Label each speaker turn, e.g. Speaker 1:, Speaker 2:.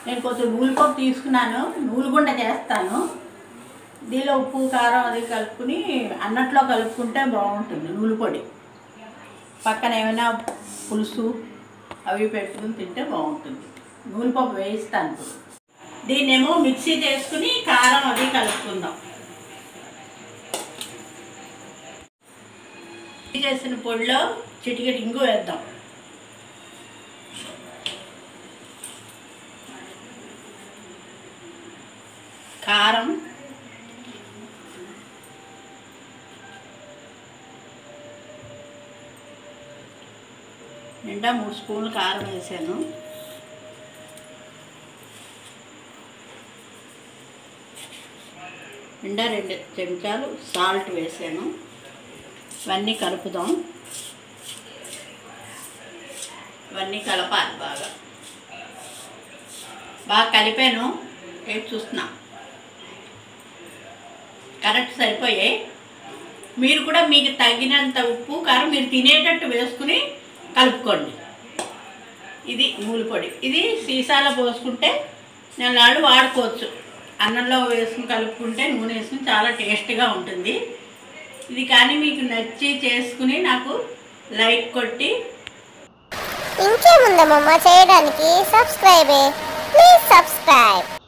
Speaker 1: నేను కొంచెం నూలుపప్పు తీసుకున్నాను నూలుగుండ చేస్తాను దీనిలో ఉప్పు కారం అది కలుపుకుని అన్నట్లో కలుపుకుంటే బాగుంటుంది నూలు పొడి పక్కన ఏమైనా పులుసు అవి పెట్టుకుని తింటే బాగుంటుంది నూలుపప్పు వేయిస్తాను ఇప్పుడు దీన్నేమో మిక్సీ చేసుకుని కారం అది కలుపుకుందాం మిక్సీ చేసిన పొడిలో చిటికెట్ ఇంగు వేద్దాం కారం నిండా మూడు స్పూన్లు కారం వేసాను నిండా రెండు చెంచాలు సాల్ట్ వేసాను ఇవన్నీ కలుపుదాం ఇవన్నీ కలపాలి బాగా బాగా కలిపాను టేస్ట్ చూస్తున్నా కరెక్ట్ సరిపోయాయి మీరు కూడా మీకు తగినంత ఉప్పు కారం మీరు తినేటట్టు వేసుకుని కలుపుకోండి ఇది నూలు పొడి ఇది సీసాలో పోసుకుంటే నెలనాడు వాడుకోవచ్చు అన్నంలో వేసుకుని కలుపుకుంటే నూనె వేసుకుని చాలా టేస్ట్గా ఉంటుంది ఇది కానీ మీకు నచ్చి చేసుకుని నాకు లైక్ కొట్టి
Speaker 2: ఇంకేముందమ్మమ్మ చేయడానికి సబ్స్క్రైబే ప్లీజ్ సబ్స్క్రైబ్